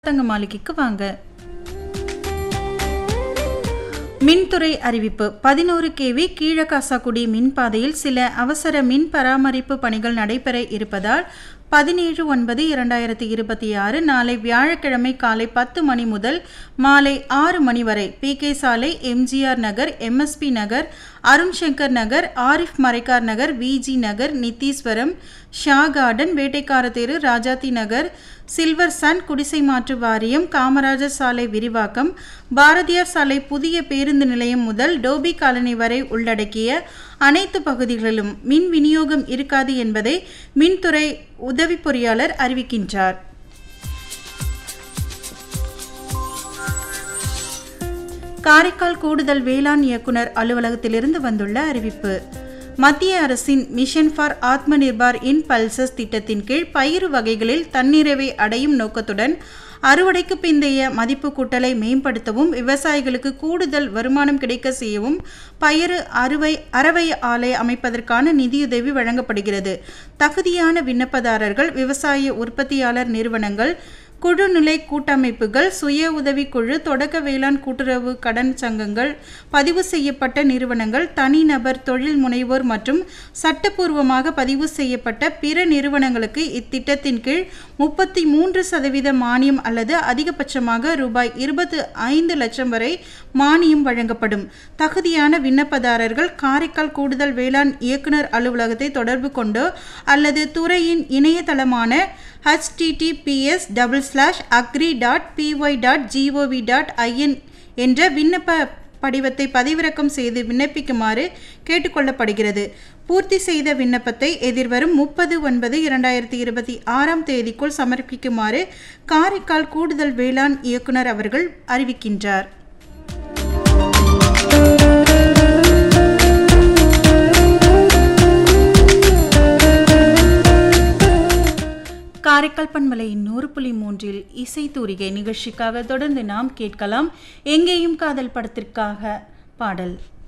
தங்க மாளிகைக்கு வாங்க மின்துறை அறிவிப்பு பதினோரு கேவி கீழகாசாக்குடி மின்பாதையில் சில அவசர மின் பராமரிப்பு பணிகள் நடைபெற இருப்பதால் பதினேழு ஒன்பது இரண்டாயிரத்தி இருபத்தி ஆறு நாளை வியாழக்கிழமை காலை பத்து மணி முதல் மாலை ஆறு மணி வரை பி கே சாலை எம்ஜிஆர் நகர் எம்எஸ்பி நகர் அருண் சங்கர் நகர் ஆரிஃப் மரைக்கார் நகர் விஜி நகர் நித்தீஸ்வரம் ஷா கார்டன் வேட்டைக்கார தெரு ராஜாத்தி நகர் சில்வர் சன் குடிசை மாற்று வாரியம் காமராஜர் சாலை விரிவாக்கம் பாரதியார் சாலை புதிய பேருந்து நிலையம் முதல் டோபி காலனி வரை உள்ளடக்கிய அனைத்து பகுதிகளிலும் மின் விநியோகம் இருக்காது என்பதை மின்துறை உதவி பொறியாளர் அறிவிக்கின்றார் காரைக்கால் கூடுதல் வேளாண் இயக்குனர் அலுவலகத்திலிருந்து வந்துள்ள அறிவிப்பு மத்திய அரசின் மிஷன் ஃபார் ஆத்ம நிர்பார் இன் பல்சஸ் திட்டத்தின் கீழ் பயிறு வகைகளில் தன்னிறைவை அடையும் நோக்கத்துடன் அறுவடைக்கு பிந்தைய மதிப்பு கூட்டலை மேம்படுத்தவும் விவசாயிகளுக்கு கூடுதல் வருமானம் கிடைக்க செய்யவும் பயிறு அறுவை அறவை ஆலை அமைப்பதற்கான நிதியுதவி வழங்கப்படுகிறது தகுதியான விண்ணப்பதாரர்கள் விவசாய உற்பத்தியாளர் நிறுவனங்கள் குழுநிலை கூட்டமைப்புகள் சுய உதவிக்குழு தொடக்க வேளாண் கூட்டுறவு கடன் சங்கங்கள் பதிவு செய்யப்பட்ட நிறுவனங்கள் தனிநபர் தொழில் முனைவோர் மற்றும் சட்டப்பூர்வமாக பதிவு செய்யப்பட்ட பிற நிறுவனங்களுக்கு இத்திட்டத்தின் கீழ் முப்பத்தி மூன்று சதவீத மானியம் அல்லது அதிகபட்சமாக ரூபாய் இருபத்து ஐந்து லட்சம் வரை மானியம் வழங்கப்படும் தகுதியான விண்ணப்பதாரர்கள் காரைக்கால் கூடுதல் வேளாண் இயக்குனர் அலுவலகத்தை தொடர்பு கொண்டோ அல்லது துறையின் இணையதளமான https double slash agri dot PY dot GOV dot IN என்ற விண்ணப்ப படிவத்தை பதிவிறக்கம் செய்து விண்ணப்பிக்குமாறு கேட்டுக்கொள்ளப்படுகிறது பூர்த்தி செய்த விண்ணப்பத்தை எதிர்வரும் முப்பது ஒன்பது இரண்டாயிரத்தி இருபத்தி ஆறாம் தேதிக்குள் சமர்ப்பிக்குமாறு காரைக்கால் கூடுதல் வேளாண் இயக்குனர் அவர்கள் அறிவிக்கின்றார் காரைக்கால் பண்பலையின் நூறு புள்ளி மூன்றில் இசை தூரிகை நிகழ்ச்சிக்காக தொடர்ந்து நாம் கேட்கலாம் எங்கேயும் காதல் படத்திற்காக பாடல்